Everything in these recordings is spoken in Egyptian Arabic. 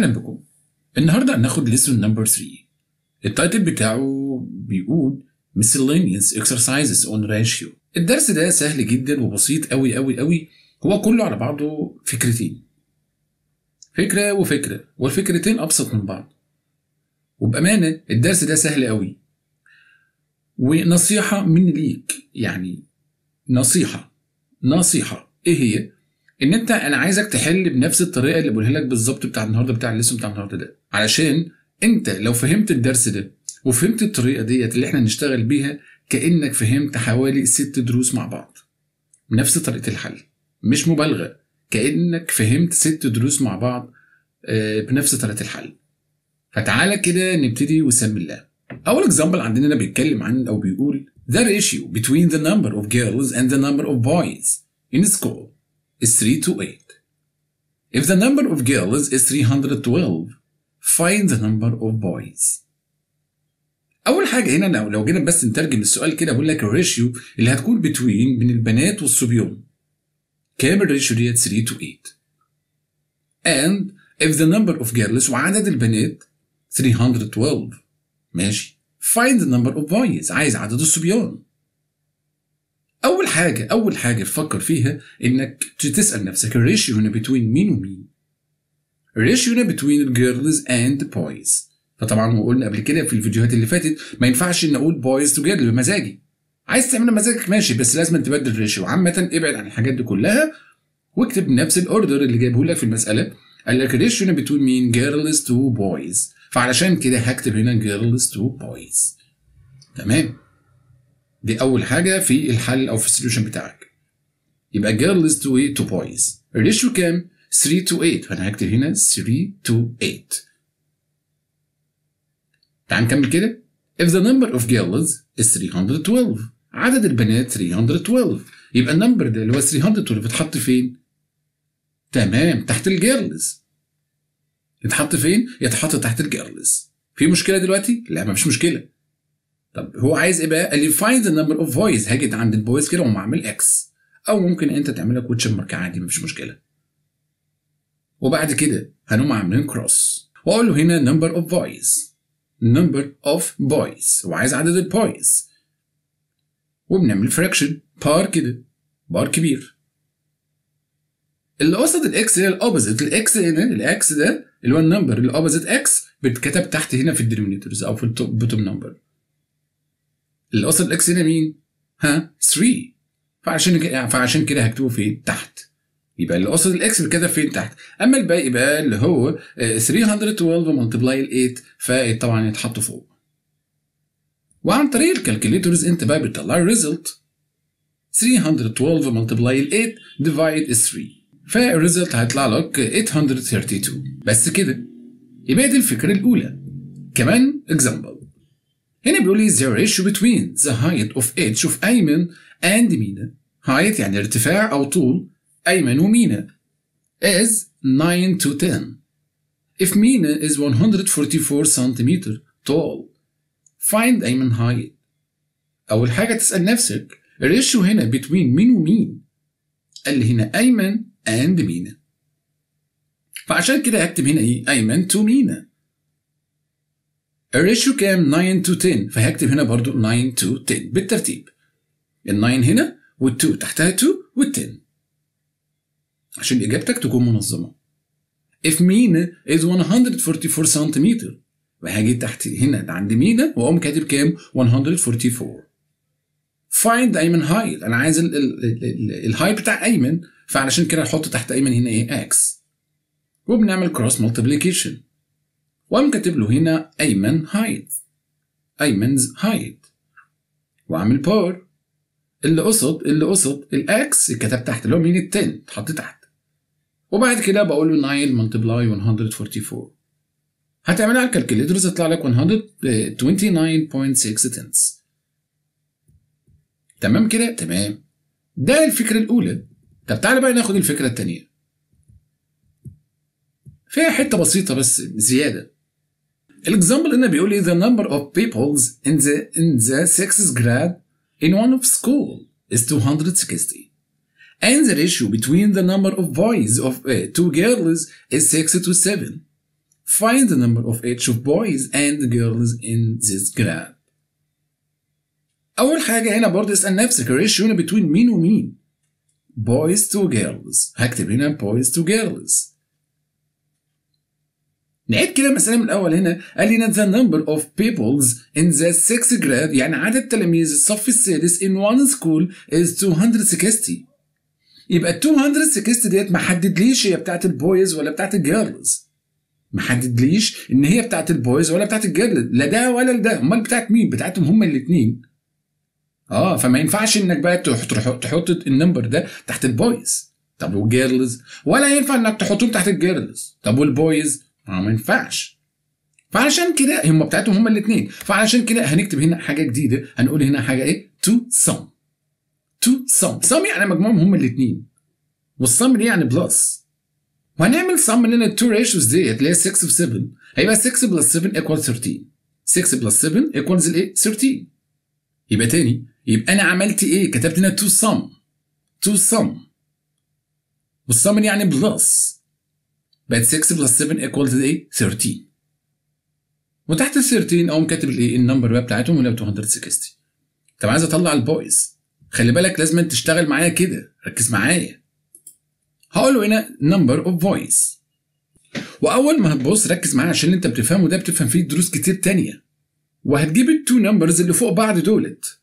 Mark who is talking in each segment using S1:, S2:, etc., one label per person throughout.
S1: اهلا بكم النهارده هناخد ليسون نمبر 3 التايتل بتاعه بيقول miscellaneous exercises on ratio الدرس ده سهل جدا وبسيط قوي قوي قوي هو كله على بعضه فكرتين فكرة وفكرة والفكرتين أبسط من بعض وبأمانة الدرس ده سهل قوي ونصيحة مني ليك يعني نصيحة نصيحة إيه هي؟ إن أنت أنا عايزك تحل بنفس الطريقة اللي بقولها لك بالظبط بتاع النهاردة بتاع الليسون بتاع النهاردة ده علشان أنت لو فهمت الدرس ده وفهمت الطريقة ديت اللي إحنا نشتغل بيها كأنك فهمت حوالي ست دروس مع بعض نفس طريقة الحل مش مبالغة كأنك فهمت ست دروس مع بعض آه، بنفس طريقة الحل فتعالى كده نبتدي وسم الله أول اكزامبل عندنا هنا بيتكلم عن أو بيقول The ratio between the number of girls and the number of boys in school is 3 to 8. If the number of girls is 312, find the number of boys. أول حاجة هنا لو لو جينا بس نترجم السؤال كده بقول لك الريشيو اللي هتكون بتوين بين البنات والصبيان. كام الريشيو ديت 3 to 8 and if the number of girls وعدد البنات 312 ماشي find the number of boys عايز عدد الصبيان أول حاجة أول حاجة تفكر فيها إنك تسأل نفسك الريشيو هنا between مين ومين الريشيو هنا between the girls and the boys فطبعا وقلنا قبل كده في الفيديوهات اللي فاتت ما ينفعش ان اقول boys together بمزاجي عايز تعملها مزاجك ماشي بس لازم تبدل الريشيو عامة ابعد عن الحاجات دي كلها واكتب نفس الاوردر اللي جايبه لك في المسألة قال لك الريشيو هنا between مين girls to boys فعلشان كده هكتب هنا girls to boys تمام دي أول حاجة في الحل أو في السوليوشن بتاعك يبقى girls to إيه to boys الريشيو كام 3 to 8 فأنا هكتب هنا 3 to 8 تعال نكمل كده if the number of girls is 312 عدد البنات 312 يبقى النمبر ده اللي هو 312 اتحط فين؟ تمام تحت الجيرلز يتحط فين؟ يتحط تحت الجيرلز في مشكلة دلوقتي؟ لا مفيش مشكلة طب هو عايز ايه بقى؟ قال لي find the number of boys هاجي عند البويز كده وأقوم أعمل اكس أو ممكن أنت تعملها كوتشن مارك عادي مفيش مشكلة وبعد كده هنقوم عاملين كروس وأقول له هنا number of boys number of boys وعايز عدد البويز وبنعمل فراكشن بار كده بار كبير اللي قصد الاكس هي الاوبوزيت الاكس هنا الاكس ده اللي هو النمبر اللي اوبوزيت اكس بيتكتب تحت هنا في الدينومينيتورز او في البوتوم نمبر اللي قصد الاكس هنا مين؟ ها 3 فعشان كده فعشان كده هكتبه فين؟ تحت يبقى اللي قصد الاكس بيتكتب فين تحت اما الباقي بقى اللي هو آه، 312 ملتبلاي ال 8 فطبعا يتحط فوق وعن طريق الكالكوليتورز انت بقى بتطلع الريزلت 312 ملتبلاي ال 8 ديفايد 3 فالريزلت هيطلع لك 832 بس كده يبقى دي الفكرة الأولى كمان example هنا بيقول لي the ratio between the height of each of أيمن and مينا height يعني ارتفاع أو طول أيمن ومينا is 9 to 10 if مينا is 144 centimeter tall find أيمن height أول حاجة تسأل نفسك الريشيو هنا between مين ومين قال لي هنا أيمن and مينا فعشان كده هكتب هنا إيه أيمن to مينا الريشيو كام 9 to 10 فهكتب هنا برضو 9 to 10 بالترتيب ال 9 هنا وال 2 تحتها 2 وال 10 عشان إجابتك تكون منظمة if مينا is 144 سنتيمتر وهاجي تحت هنا عند مينا واقوم كاتب كام 144 find ايمن هايت انا عايز الهاي بتاع ايمن فعلشان كده هحط تحت ايمن هنا ايه اكس وبنعمل كروس مالتيبليكيشن واقوم كاتب له هنا ايمن هايت ايمنز هايت واعمل بار اللي قصد اللي قصد الاكس اتكتب تحت اللي هو مين ال 10 اتحط تحت وبعد كده بقول له 9 ملتبلاي 144 هتعملها على الكالكوليترز يطلع لك 129.6 تنس تمام كده تمام ده الفكرة الأولى طب تعالى بقى ناخد الفكرة التانية فيها حتة بسيطة بس زيادة الاكزامبل هنا بيقول لي the number of peoples in the in the sixth grade in one of school is 260 and the ratio between the number of boys of uh, two girls is 6 to 7 find the number of each of boys and girls in this grade أول حاجة هنا برضه اسأل نفسك الريشيو هنا between مين ومين boys to girls هكتب هنا boys to girls نعيد كده المسألة من الأول هنا قال لنا the number of pupils in the sixth grade يعني عدد تلاميذ الصف السادس in one school is 260 يبقى ال 260 ديت ما حددليش هي بتاعت البويز ولا بتاعت الجيرلز ما حددليش ان هي بتاعت البويز ولا بتاعت الجيرلز لا ده ولا ده امال بتاعت مين بتاعتهم هما الاثنين اه فما ينفعش انك بقى تحط تحط النمبر ده تحت البويز طب والجيرلز ولا ينفع انك تحطهم تحت الجيرلز طب والبويز ما, ما ينفعش فعلشان كده هم بتاعتهم هما الاثنين فعلشان كده هنكتب هنا حاجه جديده هنقول هنا حاجه ايه تو سم تو سم سم يعني مجموعهم هما الاثنين والسم دي يعني بلس وهنعمل سم لنا التو ريشوز ديت اللي هي 6 و 7 هيبقى 6 بلس 7 ايكوال 13 6 بلس 7 ايكوالز الايه 13 يبقى تاني يبقى انا عملت ايه كتبت هنا تو سم تو سم والسم دي يعني بلس بقت 6 بلس 7 ايكوالز ايه 13 وتحت ال 13 اقوم كاتب الايه النمبر بقى بتاعتهم اللي هي 260 طب عايز اطلع البويز خلي بالك لازم تشتغل معايا كده ركز معايا هقول له هنا number of voice واول ما هتبص ركز معايا عشان اللي انت بتفهمه ده بتفهم فيه دروس كتير تانية وهتجيب التو نمبرز اللي فوق بعض دولت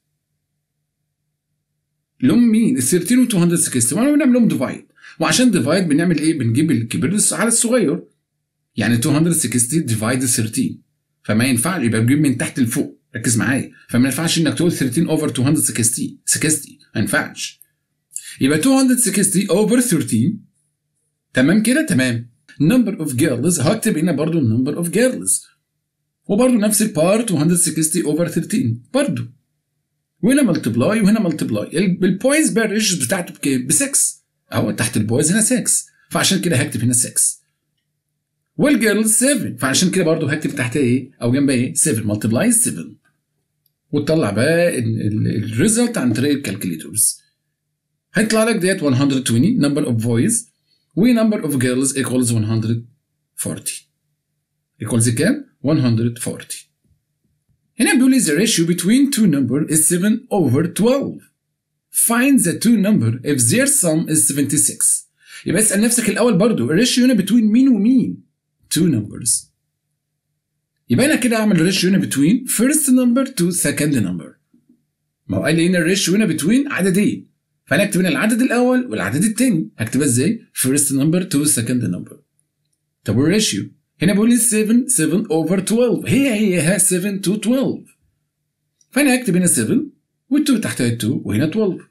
S1: لهم مين ال 13 و 260 وانا بنعمل لهم ديفايد وعشان ديفايد بنعمل ايه بنجيب الكبير على الصغير يعني 260 ديفايد 13 فما ينفعش يبقى بجيب من تحت لفوق ركز معايا فما ينفعش انك تقول 13 اوفر 260 60 ما ينفعش يبقى 260 اوفر 13 تمام كده تمام number of girls هكتب هنا برضو number of girls وبرضو نفس البار 260 اوفر 13 برضو وهنا ملتبلاي وهنا ملتبلاي البويز بير ريشز بتاعته بكام؟ ب 6 اهو تحت البويز هنا 6 فعشان كده هكتب هنا 6 والجيرلز 7 فعشان كده برضو هكتب تحتها ايه او جنبها ايه 7 ملتبلاي 7 وتطلع بقى الريزلت عن طريق الكالكوليتورز هيطلع لك ديت 120 number of boys و number of girls equals 140 equals كام؟ 140 هنا بيقول لي the ratio between two number is 7 over 12 find the two number if their sum is 76 يبقى اسأل نفسك الأول برضو الريشيو هنا between مين ومين two numbers يبقى أنا كده أعمل ريشيو هنا between first number to second number ما هو قال لي هنا الريشيو هنا between عددين فأنا أكتب هنا العدد الأول والعدد الثاني هكتبها إزاي؟ first number to second number طب والريشيو هنا بيقول لي 7 7 over 12 هي هي ها 7 to 12 فأنا هكتب هنا 7 وال2 تحتها 2 وهنا 12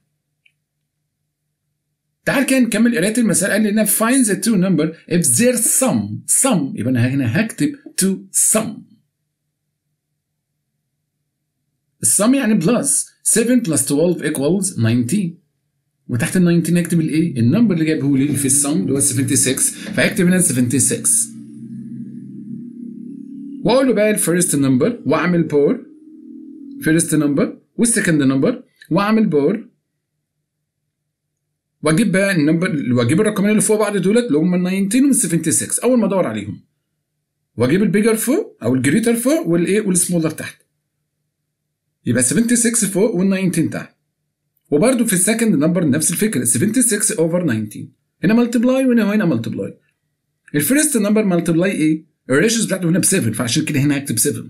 S1: تعال كده نكمل قرايه المسألة قال لي هنا find the two number if their sum sum يبقى انا هنا هكتب to sum السم يعني بلس 7 plus 12 equals 19 وتحت ال 19 هكتب الايه؟ النمبر اللي جايبه لي في السم اللي هو 76 فهكتب هنا 76 واقول له بقى الفيرست نمبر واعمل بور فيرست نمبر والسكند نمبر واعمل بور واجيب بقى النمبر واجيب الرقمين اللي فوق بعض دولت اللي هم ال 19 وال 76 اول ما ادور عليهم واجيب البيجر فوق او الجريتر فوق والايه والسمولر تحت يبقى 76 فوق وال 19 تحت وبرده في السكند نمبر نفس الفكره 76 اوفر 19 هنا ملتبلاي وهنا هنا ملتبلاي الفيرست نمبر ملتبلاي ايه؟ الريشيوز بتاعته هنا ب 7 فعشان كده هنا هكتب 7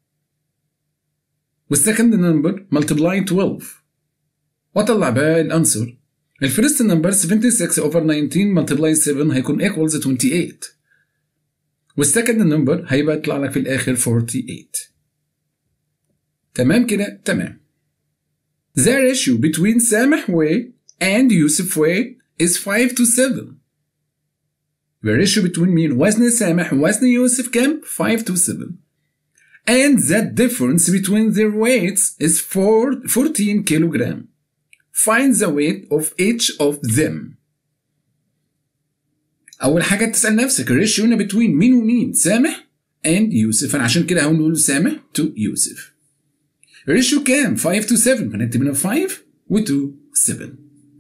S1: والسكند نمبر ملتبلاي 12 واطلع بقى الانسر الفيرست نمبر 76 اوفر 19 ملتبلاي 7 هيكون ايكوالز 28 والسكند نمبر هيبقى يطلع لك في الاخر 48 تمام كده تمام The ratio between سامح way and يوسف way is 5 to 7 The ratio between مين وزن سامح ووزن يوسف كام 5 to 7 and the difference between their weights is 4 14 kilogram find the weight of each of them أول حاجة تسأل نفسك الريشيو هنا between مين ومين سامح and يوسف أنا عشان كده هقول نقول سامح to يوسف الريشيو كام 5 to 7 فنكتب هنا 5 و 2 7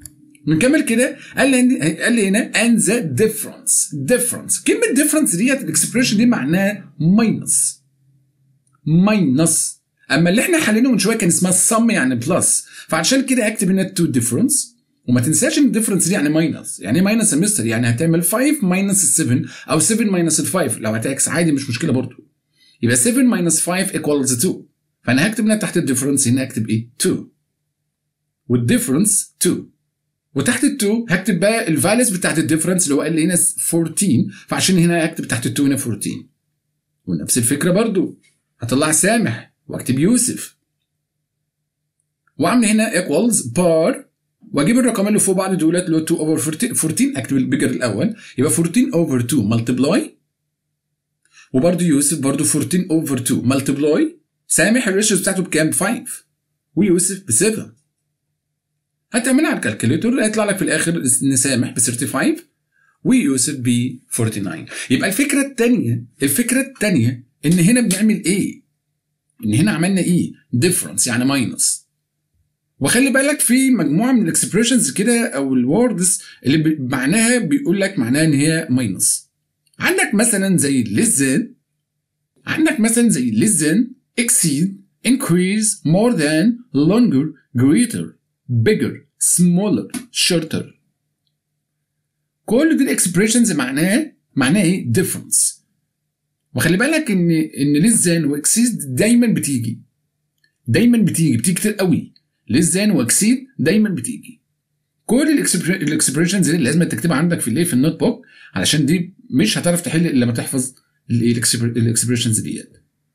S1: نكمل كده قال لي قال لي هنا and the difference difference كلمه difference ديت الاكسبريشن دي معناها ماينس ماينس اما اللي احنا حلينه من شويه كان اسمها السم يعني بلس فعشان كده هكتب هنا 2 difference وما تنساش ان الديفرنس دي يعني ماينس يعني ايه ماينس يا مستر يعني هتعمل 5 ماينس ال 7 او 7 ماينس ال 5 لو هتعكس عادي مش مشكله برضو يبقى 7 ماينس 5 ايكوالز 2 فانا هكتب هنا تحت الديفرنس هنا هكتب ايه 2 والديفرنس 2 وتحت ال 2 هكتب بقى الفاليوز بتاعت الديفرنس اللي هو قال لي هنا 14 فعشان هنا هكتب تحت ال 2 هنا 14 ونفس الفكره برضو هطلع سامح واكتب يوسف واعمل هنا ايكوالز بار واجيب الرقمين اللي فوق بعض دولت اللي هو 2 اوفر 14 اكتب البيجر الاول يبقى 14 اوفر 2 ملتبلاي وبرده يوسف برده 14 اوفر 2 ملتبلاي سامح الريشيوز بتاعته بكام؟ 5 ويوسف ب 7 هتعملها على الكالكوليتور هيطلع لك في الاخر ان سامح ب 35 ويوسف ب 49 يبقى الفكره الثانيه الفكره الثانيه ان هنا بنعمل ايه؟ ان هنا عملنا ايه؟ ديفرنس يعني ماينس وخلي بالك في مجموعه من الاكسبريشنز كده او الوردز اللي معناها بيقول لك معناها ان هي ماينس عندك مثلا زي less than عندك مثلا زي less than exceed increase more than longer greater bigger smaller shorter كل دي الاكسبريشنز معناها معناها ايه difference وخلي بالك ان ان less than واكسيد دايما بتيجي دايما بتيجي بتيجي كتير قوي less than واكسيد دايما بتيجي كل الاكسبريشنز دي لازم تكتبها عندك في الايه في النوت بوك علشان دي مش هتعرف تحل الا لما تحفظ الاكسبريشنز ديت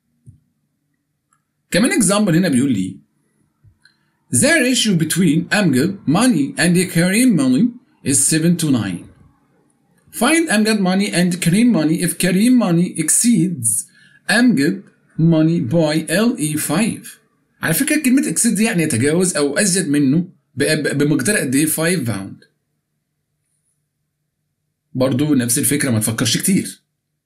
S1: كمان اكزامبل هنا بيقول لي The ratio between Amgad money and the Karim money is 7 to 9. Find Amgad money and Karim money if Karim money exceeds Amgad money by LE5. على فكرة كلمة exceed دي يعني يتجاوز أو أزيد منه بمقدار قد إيه 5 باوند. برضو نفس الفكرة ما تفكرش كتير.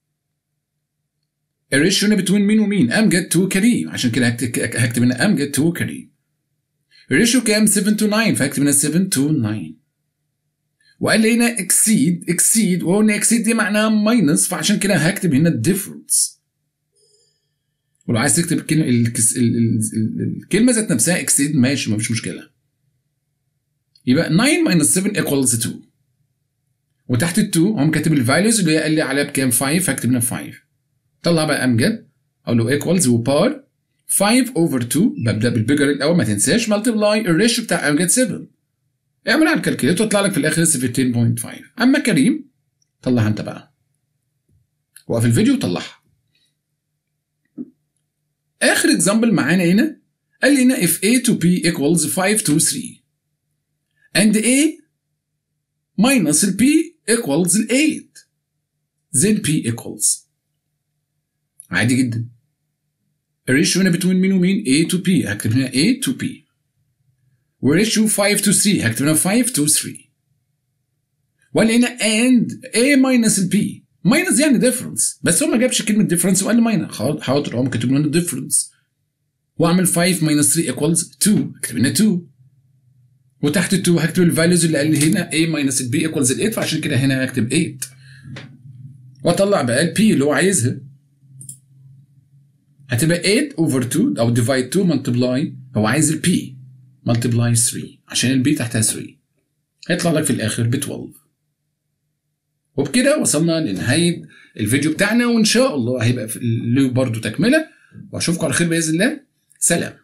S1: الريشيو هنا بتوين مين ومين؟ أمجد تو كريم عشان كده هكتب هنا أمجد تو كريم. الريشيو كام 7 to 9 فهكتب هنا 7 to 9 وقال لي هنا exceed exceed وهو ان exceed دي معناها ماينس فعشان كده هكتب هنا difference ولو عايز تكتب الكلمه الكس... ال... ال... ال... الكلمه ذات نفسها exceed ماشي مفيش مشكله يبقى 9 minus 7 equals 2 وتحت ال 2 هم كاتب الفاليوز اللي هي قال لي عليها بكام 5 فاكتب هنا 5 طلع بقى امجد اقول له equals وبار 5 اوفر 2 ببدا بالبيجر الاول ما تنساش ملتبلاي الريشيو بتاع امجد 7 اعمل على الكالكوليتر يطلع لك في الاخر 17.5 اما كريم طلعها انت بقى وقف الفيديو وطلعها اخر اكزامبل معانا هنا قال لي هنا if a to b equals 5 to 3 and a minus ال b equals ال 8 then p equals عادي جدا الريشيو هنا بتوين مين ومين A to P هكتب هنا A to P والريشيو 5 to 3 هكتب هنا 5 to 3 ولا هنا and A minus ال P minus يعني difference بس هو ما جابش كلمة difference وقال لي minus حاضر هو كاتب لنا difference واعمل 5 minus 3 equals 2 هكتب هنا 2 وتحت ال 2 هكتب الفاليوز اللي قال لي هنا A minus ال B equals ال 8 فعشان كده هنا هكتب 8 واطلع بقى ال P اللي هو عايزها هتبقى 8 اوفر 2 او ديفايد 2 ملتبلاي هو عايز البي ملتبلاي 3 عشان البي تحتها 3 هيطلع لك في الاخر ب 12 وبكده وصلنا لنهايه الفيديو بتاعنا وان شاء الله هيبقى له برضه تكمله واشوفكم على خير باذن الله سلام